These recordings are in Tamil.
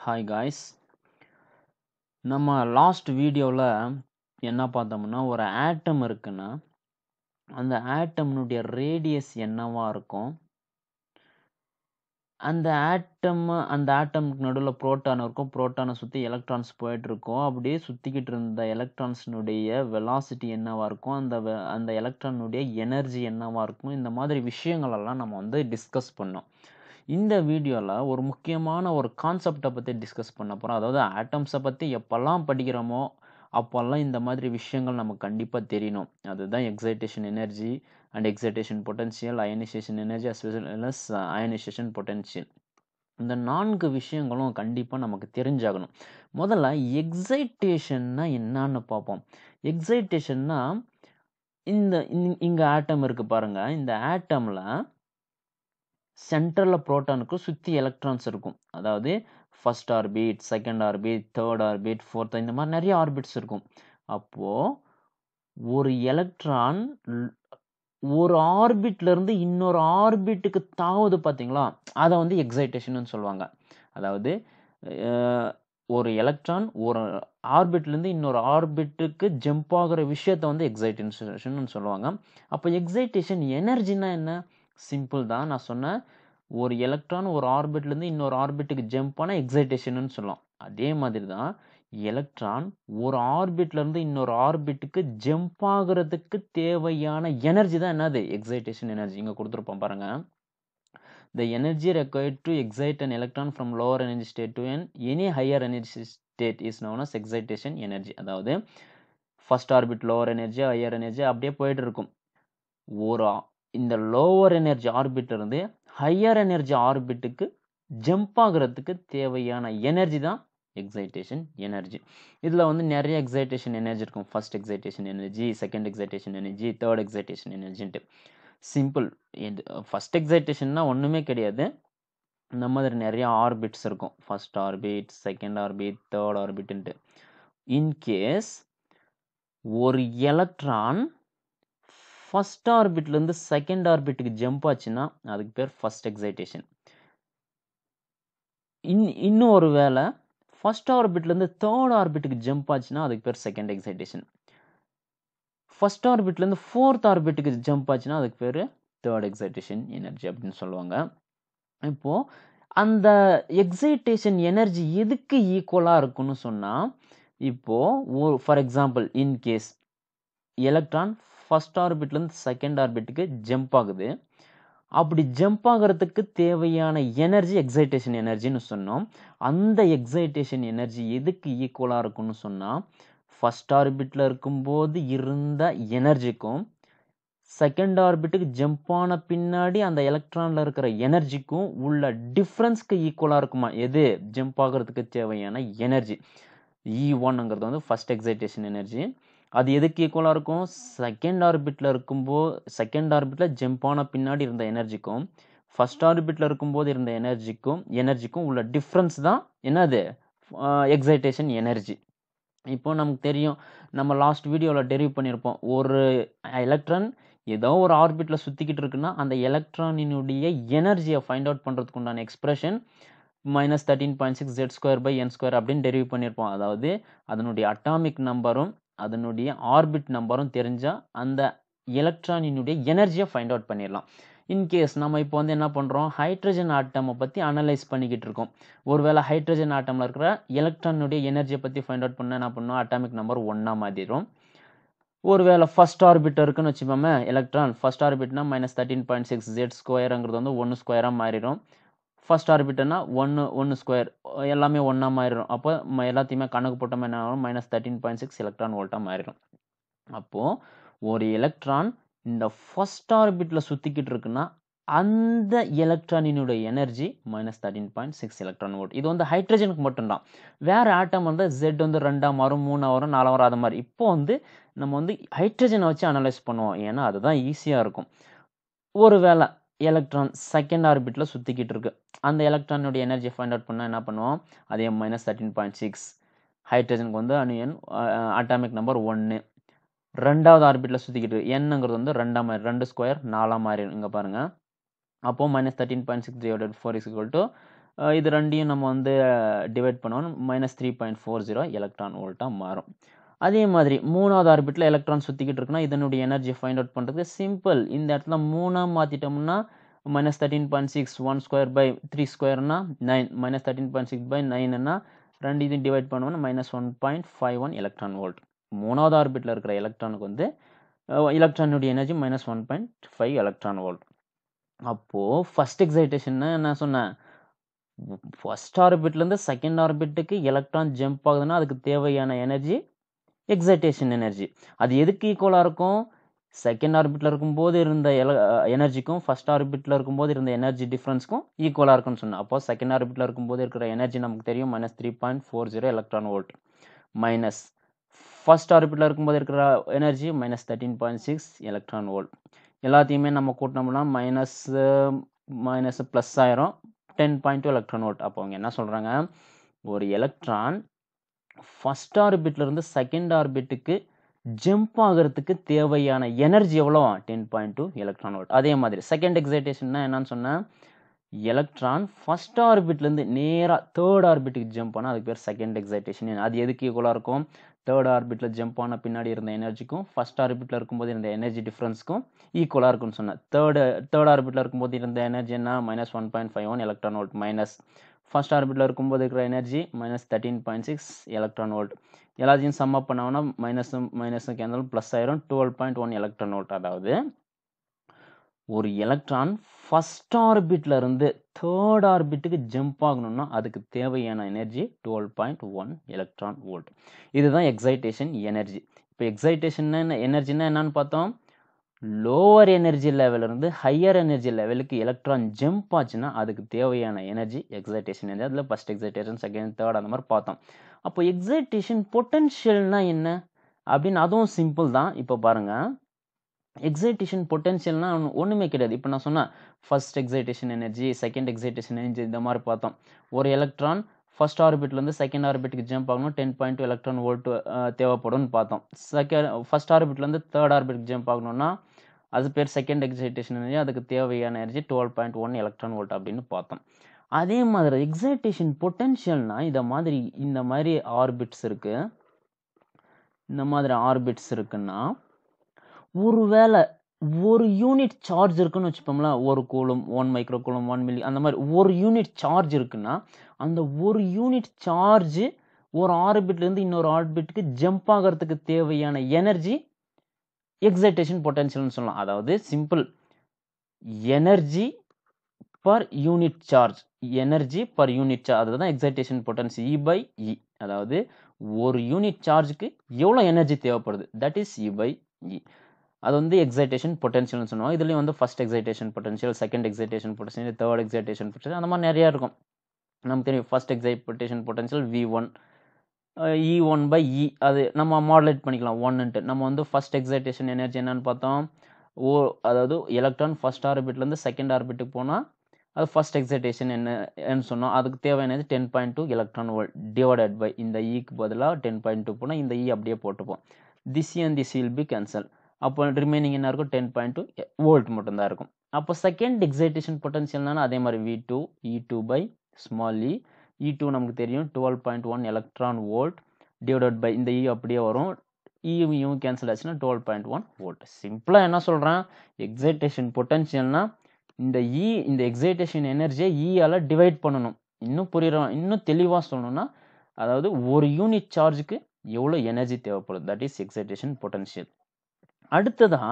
ஹாய் காய்ஸ் நம்ம லாஸ்ட் வீடியோவில் என்ன பார்த்தோம்னா ஒரு ஆட்டம் இருக்குன்னா அந்த ஆட்டம்னுடைய ரேடியஸ் என்னவா இருக்கும் அந்த ஆட்டம் அந்த ஆட்டம்க்கு நடுவில் புரோட்டான் இருக்கும் புரோட்டானை சுற்றி எலக்ட்ரான்ஸ் போயிட்டு இருக்கும் அப்படியே சுற்றிக்கிட்டு இருந்த எலக்ட்ரான்ஸினுடைய வெலாசிட்டி என்னவா இருக்கும் அந்த ve- அந்த எலக்ட்ரானுடைய எனர்ஜி என்னவா இருக்கும் இந்த மாதிரி விஷயங்கள் எல்லாம் நம்ம வந்து டிஸ்கஸ் பண்ணோம் இந்த வீடியோவில் ஒரு முக்கியமான ஒரு கான்செப்டை பற்றி டிஸ்கஸ் பண்ண போகிறோம் அதாவது ஆட்டம்ஸை பற்றி எப்போல்லாம் படிக்கிறோமோ அப்போல்லாம் இந்த மாதிரி விஷயங்கள் நமக்கு கண்டிப்பாக தெரியணும் அதுதான் excitation energy and excitation potential ionisation energy as well as ionisation potential இந்த நான்கு விஷயங்களும் கண்டிப்பாக நமக்கு தெரிஞ்சாகணும் முதல்ல எக்ஸைட்டேஷன்னா என்னன்னு பார்ப்போம் எக்ஸைட்டேஷன்னா இந்த இங்கே ஆட்டம் இருக்கு பாருங்க இந்த ஆட்டமில் சென்டரில் ப்ரோட்டானுக்கு சுற்றி எலக்ட்ரான்ஸ் இருக்கும் அதாவது first orbit second orbit third orbit fourth இந்த மாதிரி நிறைய ஆர்பிட்ஸ் இருக்கும் அப்போது ஒரு எலக்ட்ரான் ஒரு ஆர்பிட்ல இருந்து இன்னொரு ஆர்பிட்டுக்கு தாவுது பார்த்தீங்களா அதை வந்து எக்ஸைட்டேஷன் சொல்லுவாங்க அதாவது அஹ், ஒரு எலக்ட்ரான் ஒரு ஆர்பிட்ல இருந்து இன்னொரு ஆர்பிட்டுக்கு ஜம்ப் ஆகுற விஷயத்த வந்து எக்ஸைட்டேஷன் சொல்லுவாங்க அப்போ எக்ஸைட்டேஷன் எனர்ஜினா என்ன சிம்பிள் தான் நான் சொன்னேன் ஒரு எலக்ட்ரான் ஒரு ஆர்பிட்ல இருந்து இன்னொரு ஆர்பிட்டுக்கு ஜம்ப் ஆனால் எக்ஸைட்டேஷன் சொல்லலாம் அதே மாதிரி தான் எலக்ட்ரான் ஒரு ஆர்பிட்ல இருந்து இன்னொரு ஆர்பிட்டுக்கு ஜம்ப் ஆகுறதுக்கு தேவையான எனர்ஜி தான் என்னது எக்ஸைட்டேஷன் எனர்ஜி இங்க கொடுத்துருப்போம் பாருங்க the energy required to excite an electron from lower energy state to an any higher energy state is known as excitation energy அதாவது first orbit lower energy higher energy அப்படியே போயிட்டு இருக்கும் ஒரு ஆ- இந்த லோவர் எனர்ஜி ஆர்பிட் இருந்து ஹையர் எனர்ஜி ஆர்பிட்டுக்கு ஜம்ப் ஆகுறதுக்கு தேவையான எனர்ஜி தான் எக்ஸைட்டேஷன் எனர்ஜி இதில் வந்து நிறைய எக்ஸைட்டேஷன் எனர்ஜி இருக்கும் first excitation energy second excitation energy third excitation எனர்ஜின்ட்டு சிம்பிள் இது ஃபர்ஸ்ட் எக்ஸைட்டேஷன்னா ஒன்றுமே கிடையாது இந்த மாதிரி நிறைய ஆர்பிட்ஸ் இருக்கும் first orbit second orbit third ஆர்பிட்ன்ட்டு இன்கேஸ் ஒரு எலக்ட்ரான் ஃபர்ஸ்ட் ஆர்பிட்லேருந்து செகண்ட் ஆர்பிட்டுக்கு ஜம்ப் ஆச்சுன்னா அதுக்கு பேர் ஃபர்ஸ்ட் எக்ஸைட்டேஷன் இன் இன்னும் ஒரு வேளை ஃபர்ஸ்ட் ஆர்பிட்லேருந்து தேர்ட் ஆர்பிட்டுக்கு ஜம்ப் ஆச்சுன்னா அதுக்கு பேர் செகண்ட் எக்ஸைட்டேஷன் ஃபர்ஸ்ட் ஆர்பிட்லேருந்து ஃபோர்த் ஆர்பிட்டுக்கு ஜம்ப் ஆச்சுன்னா அதுக்கு பேர் தேர்ட் எக்ஸைட்டேஷன் எனர்ஜி அப்படின்னு சொல்லுவாங்க இப்போது அந்த எக்ஸைட்டேஷன் எனர்ஜி எதுக்கு ஈக்குவலாக இருக்குன்னு சொன்னால் இப்போது for example in case electron first ஆர்பிட்லேருந்து செகண்ட் ஆர்பிட்டுக்கு ஜம்ப் ஆகுது அப்படி ஜம்ப் ஆகிறதுக்கு தேவையான எனர்ஜி எக்ஸைட்டேஷன் எனர்ஜின்னு சொன்னோம் அந்த எக்ஸைட்டேஷன் எனர்ஜி எதுக்கு ஈக்குவலாக இருக்கும்னு சொன்னால் ஃபர்ஸ்ட் ஆர்பிட்டில் இருக்கும்போது இருந்த எனர்ஜிக்கும் செகண்ட் ஆர்பிட்டுக்கு ஜம்ப் ஆன பின்னாடி அந்த எலக்ட்ரானில் இருக்கிற எனர்ஜிக்கும் உள்ள டிஃப்ரென்ஸ்க்கு ஈக்குவலாக இருக்குமா எது ஜம்ப் ஆகிறதுக்கு தேவையான எனர்ஜி இ ஒன்னுங்கிறது வந்து ஃபர்ஸ்ட் எக்ஸைட்டேஷன் எனர்ஜி அது எதுக்கு ஈக்குவலாக இருக்கும் செகண்ட் ஆர்பிட்டில் இருக்கும்போது செகண்ட் ஆர்பிட்டில் ஜம்ப் ஆன பின்னாடி இருந்த எனர்ஜிக்கும் ஃபர்ஸ்ட் ஆர்பிட்டில் இருக்கும்போது இருந்த எனர்ஜிக்கும் எனர்ஜிக்கும் உள்ள டிஃப்ரென்ஸ் தான் என்னது எக்ஸைட்டேஷன் எனர்ஜி இப்போ நமக்கு தெரியும் நம்ம லாஸ்ட் வீடியோவில் டெரிவ் பண்ணியிருப்போம் ஒரு எலக்ட்ரான் ஏதோ ஒரு ஆர்பிட்டில் சுற்றிக்கிட்டு இருக்குன்னா அந்த எலக்ட்ரானினுடைய எனர்ஜியை ஃபைண்ட் அவுட் பண்ணுறதுக்கு உண்டான expression minus thirteen point six Z square by n square அப்படின்னு டெரிவ் பண்ணியிருப்போம் அதாவது அதனுடைய அட்டாமிக் நம்பரும் அதனுடைய ஆர்பிட் நம்பரும் தெரிஞ்சால் அந்த எலக்ட்ரானினுடைய எனர்ஜியை ஃபைண்ட் அவுட் பண்ணிடலாம் இன்கேஸ் நம்ம இப்போ வந்து என்ன பண்ணுறோம் ஹைட்ரஜன் ஆட்டமை பற்றி அனலைஸ் பண்ணிக்கிட்டு இருக்கோம் ஒருவேளை ஹைட்ரஜன் ஆட்டமில் இருக்கிற எலக்ட்ரானுடைய எனர்ஜியை பற்றி ஃபைண்ட் அவுட் பண்ண என்ன பண்ணோம் அட்டாமிக் நம்பர் ஒன்றா மாறிடும் ஒருவேளை ஃபர்ஸ்ட் ஆர்பிட் இருக்குன்னு வச்சுப்போமே எலக்ட்ரான் ஃபர்ஸ்ட் ஆர்பிட்னா minus thirteen point six Z ஸ்கொயருங்கிறது வந்து ஒன்று ஸ்கொயராக மாறிடும் ஃபர்ஸ்ட் ஆர்பிட்னா ஒன்று ஒன்று ஸ்கொயர் எல்லாமே ஒன்றா மாறிடும் அப்போ ம- எல்லாத்தையுமே கணக்கு போட்டோம் என்ன ஆகும் minus thirteen point six electron வோல்ட்டாக மாறிடும் அப்போது ஒரு எலக்ட்ரான் இந்த ஃபர்ஸ்ட் ஆர்பிட்டில் சுற்றிக்கிட்டு இருக்குன்னா அந்த எலக்ட்ரானினுடைய energy minus thirteen point six electron volt இது வந்து ஹைட்ரஜனுக்கு மட்டும்தான் வேறு ஆட்டம் வந்து ஜெட் வந்து ரெண்டாம் வரும் மூணாம் வரும் நாலாம் வரும் அது மாதிரி இப்போ வந்து நம்ம வந்து ஹைட்ரஜனை வச்சு அனலைஸ் பண்ணுவோம் ஏன்னா அதுதான் ஈஸியாக இருக்கும் ஒருவேளை எலக்ட்ரான் செகண்ட் ஆர்பிட்டில் சுற்றிக்கிட்டு இருக்கு அந்த எலக்ட்ரானுடைய எனர்ஜி ஃபைண்ட் அவுட் பண்ணால் என்ன பண்ணுவோம் அதே மைனஸ் தேர்ட்டின் பாயிண்ட் சிக்ஸ் ஹைட்ரஜனுக்கு வந்து அணுயன் அட்டாமிக் நம்பர் ஒன்று ரெண்டாவது ஆர்பிட்டில் சுற்றிக்கிட்டு இருக்கு என்னங்கிறது வந்து ரெண்டாம் மாதிரி ரெண்டு ஸ்கொயர் நாலாம் மாதிரி இங்கே பாருங்கள் அப்போது minus thirteen point six divided four is equal to அஹ் இது ரெண்டையும் நம்ம வந்து டிவைட் பண்ணோம் minus three point four zero electron வோல்ட்டாக மாறும் அதே மாதிரி மூணாவது ஆர்பிட்டில் எலக்ட்ரான் சுற்றிக்கிட்டு இருக்குன்னா இதனுடைய எனர்ஜி ஃபைண்ட் அவுட் பண்ணுறதுக்கு சிம்பிள் இந்த இடத்துல மூணாக மாற்றிட்டோம்னா minus thirteen point six one square by three ஸ்கொயர்னா nine minus thirteen point six by நைன்னா ரெண்டு இதையும் டிவைட் பண்ணுவோம்னா minus one point five one electron volt மூணாவது ஆர்பிட்டில் இருக்கிற எலக்ட்ரானுக்கு வந்து எலக்ட்ரானுடைய energy minus one point five electron volt அப்போது ஃபஸ்ட் எக்ஸைட்டேஷன்னா நான் சொன்னேன் ஃபஸ்ட் ஆர்பிட்லேருந்து செகண்ட் ஆர்பிட்டுக்கு எலக்ட்ரான் ஜம்ப் ஆகுதுன்னா அதுக்கு தேவையான எனர்ஜி எக்ஸைட்டேஷன் எனர்ஜி அது எதுக்கு ஈக்குவலாக இருக்கும் செகண்ட் ஆர்பிட்டில் இருக்கும்போது இருந்த எல எனர்ஜிக்கும் ஃபஸ்ட் ஆர்பிட்டில் இருக்கும்போது இருந்த எனர்ஜி டிஃப்ரென்ஸ்க்கும் ஈக்குவலாக இருக்கும்னு சொன்னேன் அப்போ செகண்ட் ஆர்பிட்டில் இருக்கும்போது இருக்கிற எனர்ஜி நமக்கு தெரியும் minus three point four zero electron volt minus first ஆர்பிட்டில் இருக்கும்போது இருக்கிற energy minus thirteen point six electron volt எல்லாத்தையுமே நம்ம கூட்டினோம்னா மைனஸ் மைனஸ் ப்ளஸ் ஆயிரும் ten point two electron volt அப்போ அவங்க என்ன சொல்கிறாங்க ஒரு எலக்ட்ரான் ஃபஸ்ட் ஆர்பிட்லேருந்து செகண்ட் ஆர்பிட்டுக்கு ஜம்ப் ஆகிறதுக்கு தேவையான எனர்ஜி எவ்வளோ ten point two electron volt அதே மாதிரி செகண்ட் எக்ஸைட்டேஷன்னா என்னன்னு சொன்னேன் எலக்ட்ரான் ஃபஸ்ட் ஆர்பிட்லேருந்து நேராக தேர்ட் ஆர்பிட்டுக்கு ஜம்ப் ஆனால் அதுக்கு பேர் செகண்ட் எக்ஸைட்டேஷன் அது எதுக்கு ஈக்குவலாக இருக்கும் தேர்ட் ஆர்பிட்டில் ஜம்ப் ஆன பின்னாடி இருந்த எனர்ஜிக்கும் ஃபஸ்ட் ஆர்பிட்டில் இருக்கும்போது இருந்த எனர்ஜி டிஃப்ரென்ஸ்க்கும் ஈக்குவலாக இருக்கும்னு சொன்னேன் தேர்டு தேர்ட் ஆர்பிட்டில் இருக்கும்போது இருந்த எனர்ஜி என்ன minus one point five one electron volt minus first ஆர்பிட்டில் இருக்கும்போது இருக்கிற energy minus thirteen point six electron volt எல்லாத்தையும் சம் அப் பண்ணோம்னா மைனஸும் மைனஸும் கேந்தாலும் ப்ளஸ் ஆயிரும் twelve point one electron volt அதாவது ஒரு எலக்ட்ரான் ஃபஸ்ட் ஆர்பிட்ல இருந்து தேர்ட் ஆர்பிட்டுக்கு ஜம்ப் ஆகணும்னா அதுக்கு தேவையான energy twelve point one electron volt இதுதான் எக்ஸைட்டேஷன் எனர்ஜி இப்போ எக்ஸைட்டேஷன் எனர்ஜினா என்னன்னு பார்த்தோம் லோவர் எனர்ஜி இருந்து ஹையர் எனர்ஜி லெவலுக்கு எலக்ட்ரான் ஜம்ப் ஆச்சுன்னா அதுக்கு தேவையான எனர்ஜி எக்ஸைட்டேஷன் எனர்ஜி அதில் ஃபஸ்ட் எக்ஸைட்டேஷன் செகண்ட் தேர்ட் அந்த மாதிரி பார்த்தோம் அப்போ எக்ஸைட்டேஷன் பொட்டன்ஷியல்னா என்ன அப்படின்னு அதுவும் சிம்பிள் தான் இப்போ பாருங்க எக்ஸைட்டேஷன் பொட்டன்ஷியல்னா ஒன்றுமே கிடையாது இப்போ நான் சொன்னேன் first excitation energy second excitation energy இந்த மாதிரி பார்த்தோம் ஒரு எலக்ட்ரான் ஃபர்ஸ்ட் ஆர்பிட்லேருந்து செகண்ட் ஆர்பிட்டுக்கு ஜம்ப் ஆகணும் ten point two electron volt தேவைப்படும்னு பார்த்தோம் செகண்ட் ஃபர்ஸ்ட் ஆர்பிட்லேருந்து தேர்ட் ஆர்பிட்டுக்கு ஜம்ப் ஆகணும்னா அது பேர் செகண்ட் எக்ஸைட்டேஷன் எனர்ஜி அதுக்கு தேவையான energy twelve point one electron volt அப்படின்னு பார்த்தோம் அதே மாதிரி எக்ஸைட்டேஷன் பொட்டன்ஷியல்னா இதை மாதிரி இந்த மாதிரி ஆர்பிட்ஸ் இருக்கு இந்த மாதிரி ஆர்பிட்ஸ் இருக்குன்னா ஒருவேளை ஒரு யூனிட் சார்ஜ் இருக்குன்னு வச்சுப்போம்ல ஒரு coulomb one micro coulomb one milli அந்த மாதிரி ஒரு யூனிட் சார்ஜ் இருக்குன்னா அந்த ஒரு யூனிட் சார்ஜ் ஒரு ஆர்பிட்லேருந்து இன்னொரு ஆர்பிட்டுக்கு ஜம்ப் ஆகிறதுக்கு தேவையான எனர்ஜி எக்ஸைட்டேஷன் பொட்டன்ஷியல்னு சொல்லலாம் அதாவது simple energy per unit charge energy per unit charge அதுதான் excitation potential E by E அதாவது ஒரு யூனிட் சார்ஜுக்கு எவ்வளோ எனர்ஜி தேவைப்படுது that is E by E அது வந்து எக்ஸைட்டேஷன் பொட்டன்ஷியல்னு சொல்லுவாங்க இதுலேயும் வந்து first excitation potential second excitation potential third excitation potential அந்த மாதிரி நிறையா இருக்கும் நமக்கு தெரியும் first excitation potential V one E one by E அது நம்ம மாடலேட் பண்ணிக்கலாம் ஒன்னுட்டு நம்ம வந்து ஃபர்ஸ்ட் எக்ஸைட்டேஷன் எனர்ஜி என்னன்னு பார்த்தோம் ஓ அதாவது எலக்ட்ரான் ஃபர்ஸ்ட் ஆர்பிட்லேருந்து செகண்ட் ஆர்பிட்டுக்கு போனால் அது ஃபர்ஸ்ட் எக்ஸைட்டேஷன் என்னன்னு சொன்னோம் அதுக்கு தேவையானது ten point two electron volt divided by இந்த இக்கு பதிலாக டென் பாயிண்ட் டூ போனால் இந்த இ அப்படியே போட்டுப்போம் this and this will be cancel அப்போ ரிமைனிங் என்ன இருக்கும் டென் பாயிண்ட் டூ வோல்ட் மட்டும்தான் இருக்கும் அப்போ செகண்ட் எக்ஸைட்டேஷன் பொட்டன்ஷியல்னால அதே மாதிரி V two E two by small E E two நமக்கு தெரியும் twelve point one electron volt divided by இந்த இ அப்படியே வரும் இயும் கேன்சல் ஆச்சுன்னா டுவெல் பாயிண்ட் ஒன் வோல்ட் சிம்பிளாக என்ன சொல்கிறேன் எக்ஸைட்டேஷன் பொட்டன்ஷியல்னா இந்த இ இந்த எக்ஸைட்டேஷன் எனர்ஜியை இயால் டிவைட் பண்ணணும் இன்னும் புரியுற இன்னும் தெளிவாக சொல்லணும்னா அதாவது ஒரு யூனிட் சார்ஜுக்கு எவ்வளோ எனர்ஜி தேவைப்படுது தட் இஸ் எக்ஸைட்டேஷன் பொட்டன்ஷியல் அடுத்ததான்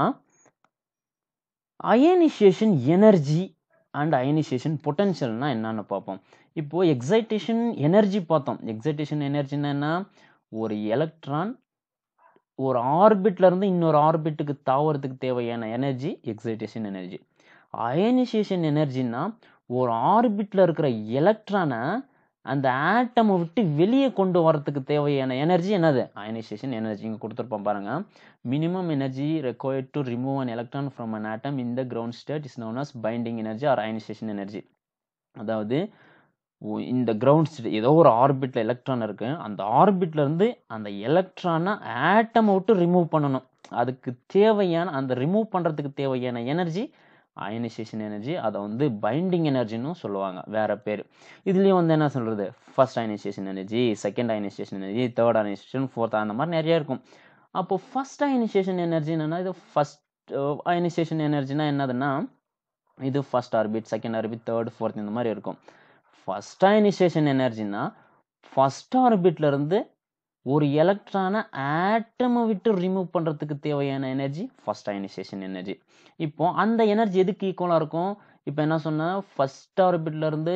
அயனைசேஷன் எனர்ஜி அண்ட் அயனைசேஷன் பொட்டன்ஷியல்னா என்னன்னு பார்ப்போம் இப்போ எக்ஸைட்டேஷன் எனர்ஜி பார்த்தோம் எக்ஸைட்டேஷன் எனர்ஜின்னா என்ன ஒரு எலக்ட்ரான் ஒரு ஆர்பிட்ல இருந்து இன்னொரு ஆர்பிட்டுக்கு தாவறதுக்கு தேவையான எனர்ஜி எக்ஸைட்டேஷன் எனர்ஜி அயனைசேஷன் எனர்ஜின்னா ஒரு ஆர்பிட்ல இருக்கிற எலக்ட்ரானை அந்த ஆட்டமை விட்டு வெளியே கொண்டு வரதுக்கு தேவையான எனர்ஜி என்னது அயனைசேஷன் எனர்ஜி இங்கே கொடுத்துருப்போம் பாருங்க minimum energy required to remove an electron from an atom in the ground state is known as binding energy or ionisation energy அதாவது இந்த கிரவுண்ட் ஸ்டேட் ஏதோ ஒரு ஆர்பிட்ல எலக்ட்ரான் இருக்கு அந்த ஆர்பிட்ல இருந்து அந்த எலக்ட்ரானை ஆட்டமை விட்டு ரிமூவ் பண்ணணும் அதுக்கு தேவையான அந்த ரிமூவ் பண்றதுக்கு தேவையான எனர்ஜி அயனைசேஷன் எனர்ஜி அதை வந்து பைண்டிங் எனர்ஜின்னு சொல்லுவாங்க வேற பேர் இதுலேயும் வந்து என்ன சொல்கிறது first ionisation energy second ionisation energy third ionisation fourth அந்த மாதிரி நிறைய இருக்கும் அப்போ ஃபர்ஸ்ட் அயனைசேஷன் எனர்ஜி என்னன்னா இது ஃபர்ஸ்ட் அயனைசேஷன் எனர்ஜினா என்னதுன்னா இது first orbit second orbit third fourth இந்த மாதிரி இருக்கும் ஃபர்ஸ்ட் அயனைசேஷன் எனர்ஜினா ஃபர்ஸ்ட் ஆர்பிட்ல இருந்து ஒரு எலக்ட்ரானை ஆட்டமை விட்டு ரிமூவ் பண்ணுறதுக்கு தேவையான எனர்ஜி ஃபர்ஸ்ட் அயனைசேஷன் எனர்ஜி இப்போ அந்த எனர்ஜி எதுக்கு ஈக்குவலாக இருக்கும் இப்போ என்ன சொன்னேன் ஃபர்ஸ்ட் ஆர்பிட்ல இருந்து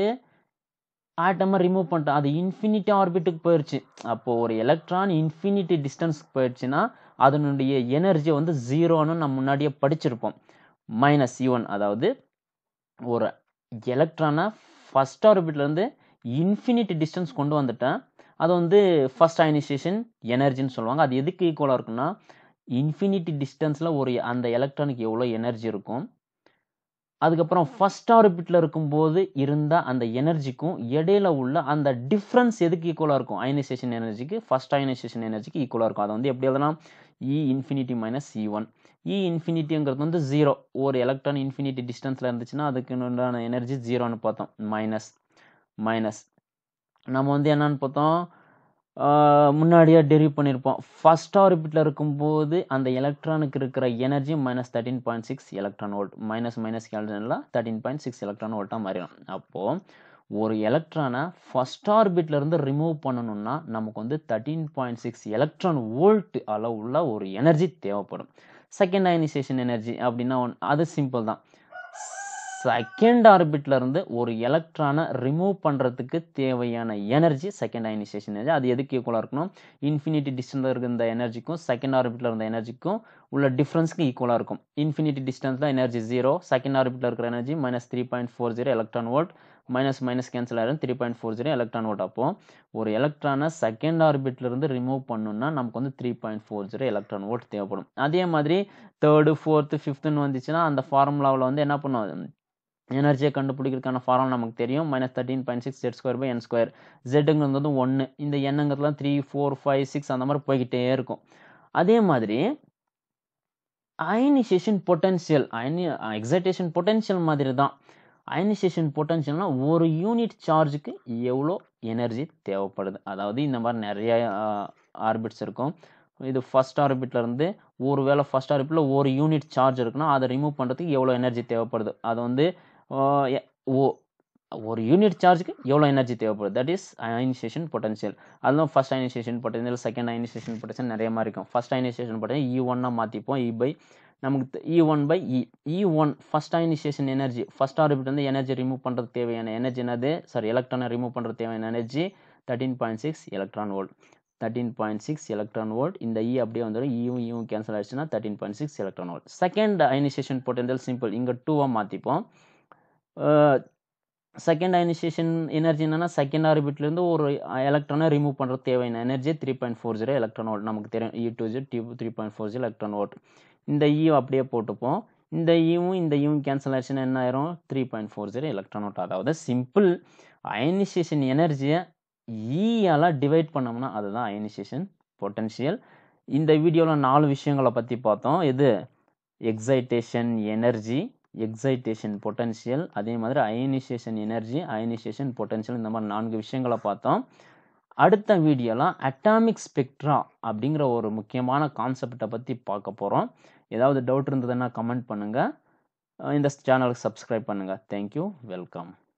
ஆட்டமை ரிமூவ் பண்ணிட்டேன் அது இன்ஃபினிட்டி ஆர்பிட்டுக்கு போயிடுச்சு அப்போ ஒரு எலக்ட்ரான் இன்ஃபினிட்டி டிஸ்டன்ஸ்க்கு போயிடுச்சுன்னா அதனுடைய எனர்ஜி வந்து ஜீரோன்னு நம்ம முன்னாடியே படிச்சிருப்போம் மைனஸ் ஒன் அதாவது ஒரு எலக்ட்ரானை ஃபர்ஸ்ட் ஆர்பிட்லேருந்து இன்ஃபினிட்டி டிஸ்டன்ஸ் கொண்டு வந்துட்டேன் அது வந்து ஃபர்ஸ்ட் அயனைசேஷன் எனர்ஜின்னு சொல்லுவாங்க அது எதுக்கு ஈக்குவலாக இருக்குன்னா இன்ஃபினிட்டி டிஸ்டன்ஸில் ஒரு அந்த எலக்ட்ரானுக்கு எவ்வளோ எனர்ஜி இருக்கும் அதுக்கப்புறம் ஃபர்ஸ்ட் ஆர்பிட்டில் இருக்கும்போது இருந்த அந்த எனர்ஜிக்கும் இடையில உள்ள அந்த டிஃப்ரென்ஸ் எதுக்கு ஈக்குவலாக இருக்கும் அயனைசேஷன் எனர்ஜிக்கு ஃபர்ஸ்ட் அயனைசேஷன் எனர்ஜிக்கு ஈக்குவலாக இருக்கும் அதை வந்து எப்படி எழுதலாம் E infinity minus E one E இன்ஃபினிட்டிங்கிறது வந்து ஜீரோ ஒரு எலக்ட்ரான் இன்ஃபினிட்டி டிஸ்டன்ஸில் இருந்துச்சுன்னா அதுக்கு உண்டான எனர்ஜி ஜீரோன்னு பார்த்தோம் மைனஸ் மைனஸ் நம்ம வந்து என்னன்னு பார்த்தோம் முன்னாடியே டெரிவ் பண்ணியிருப்போம் ஃபர்ஸ்ட் ஆர்பிட்டில் இருக்கும்போது அந்த எலக்ட்ரானுக்கு இருக்கிற energy minus thirteen point six electron volt minus minus கேல்டனில் தேர்ட்டின் பாயிண்ட் சிக்ஸ் எலக்ட்ரான் வோல்ட்டாக மாறிடும் அப்போது ஒரு எலக்ட்ரானை ஃபர்ஸ்ட் ஆர்பிட்ல இருந்து ரிமூவ் பண்ணணும்னா நமக்கு வந்து thirteen point six electron volt அளவுள்ள ஒரு எனர்ஜி தேவைப்படும் செகண்ட் அயனைசேஷன் எனர்ஜி அப்படின்னா அது சிம்பிள் தான் செகண்ட் ஆர்பிட்ல இருந்து ஒரு எலக்ட்ரானை ரிமூவ் பண்ணுறதுக்கு தேவையான எனர்ஜி செகண்ட் அயனைசேஷன் எனர்ஜி அது எதுக்கு ஈக்குவலாக இருக்கணும் இன்ஃபினிட்டி டிஸ்டன்ஸில் இருந்த எனர்ஜிக்கும் செகண்ட் ஆர்பிட்ல இருந்த எனர்ஜிக்கும் உள்ள டிஃப்ரென்ஸ்க்கு ஈக்குவலாக இருக்கும் இன்ஃபினிட்டி டிஸ்டன்ஸில் எனர்ஜி ஜீரோ செகண்ட் ஆர்பிட்ல இருக்கிற energy minus three point four zero electron volt minus minus cancel ஆயிரும் three point four zero electron volt அப்போ ஒரு எலக்ட்ரானை செகண்ட் ஆர்பிட்ல இருந்து ரிமூவ் பண்ணணும்னா நமக்கு வந்து three point four zero electron volt தேவைப்படும் அதே மாதிரி தேர்டு ஃபோர்த்து ஃபிஃப்த்துன்னு வந்துச்சுன்னா அந்த ஃபார்முலாவில் வந்து என்ன பண்ணுவோம் எனர்ஜியை கண்டுபிடிக்கிறதுக்கான ஃபார்முலா நமக்கு தெரியும் minus thirteen point six Z square by n square ஜெட்டுங்கிறது வந்து ஒன்று இந்த எண்ணுங்கிறதுலாம் த்ரீ ஃபோர் ஃபைவ் சிக்ஸ் அந்த மாதிரி போய்கிட்டே இருக்கும் அதே மாதிரி அயனைசேஷன் பொட்டன்ஷியல் அயனி எக்ஸைட்டேஷன் பொட்டன்ஷியல் மாதிரி தான் அயனைசேஷன் பொட்டன்ஷியல்னா ஒரு யூனிட் சார்ஜுக்கு எவ்வளோ எனர்ஜி தேவைப்படுது அதாவது இந்த மாதிரி நிறைய ஆர்பிட்ஸ் இருக்கும் இது ஃபர்ஸ்ட் ஆர்பிட்ல இருந்து ஒரு வேளை ஃபர்ஸ்ட் ஆர்பிட்ல ஒரு யூனிட் சார்ஜ் இருக்குன்னா அதை ரிமூவ் பண்ணுறதுக்கு எவ்வளோ எனர்ஜி தேவைப்படுது அது வந்து ஓ ஒரு யூனிட் சார்ஜுக்கு எவ்வளோ எனர்ஜி தேவைப்படுது தட் இஸ் அயனைசேஷன் பொட்டன்ஷியல் அதுவும் first ionization potential second ionization potential நிறைய மாதிரி இருக்கும் ஃபர்ஸ்ட் அயனைசேஷன் பொட்டன்ஷியல் இ ஒன்னாக மாற்றிப்போம் இ பை நமக்கு E one by E E one first ionisation energy first orbit வந்து எனர்ஜி ரிமூவ் பண்ணுறதுக்கு தேவையான எனர்ஜி என்னது சாரி எலக்ட்ரானை ரிமூவ் பண்ணுறது தேவையான energy thirteen point six electron volt thirteen point six electron volt இந்த இ அப்படியே வந்துடும் இவும் இவும் கேன்சல் ஆயிடுச்சுன்னா thirteen point six electron volt second ionization potential simple இங்கே டூவாக மாற்றிப்போம் செகண்ட் அயனைசேஷன் எனர்ஜி என்னன்னா செகண்ட் ஆர்பிட்லேருந்து ஒரு எலக்ட்ரானை ரிமூவ் பண்ணுறது தேவையான energy three point four zero electron volt நமக்கு தெரியும் இ டூ ஜி டி three point four zero electron volt இந்த இ அப்படியே போட்டுப்போம் இந்த ஈவும் இந்த ஈவும் கேன்சல் ஆயிடுச்சுன்னா என்ன ஆயிரும் three point four zero electron volt அதாவது சிம்பிள் அயனைசேஷன் எனர்ஜியை ஈயால் டிவைட் பண்ணோம்னா அதுதான் அயனைசேஷன் பொட்டன்ஷியல் இந்த வீடியோவில் நாலு விஷயங்களை பற்றி பார்த்தோம் இது எக்ஸைட்டேஷன் எனர்ஜி எக்ஸைட்டேஷன் பொட்டன்ஷியல் அதே மாதிரி அயனைசேஷன் எனர்ஜி அயனைசேஷன் பொட்டன்ஷியல் இந்த மாதிரி நான்கு விஷயங்களை பார்த்தோம் அடுத்த வீடியோலாம் அட்டாமிக் ஸ்பெக்ட்ரா அப்படிங்கிற ஒரு முக்கியமான கான்செப்டை பற்றி பார்க்க போகிறோம் ஏதாவது டவுட் இருந்ததுன்னா கமெண்ட் பண்ணுங்கள் இந்த சேனலுக்கு சப்ஸ்கிரைப் பண்ணுங்கள் தேங்க்யூ வெல்கம்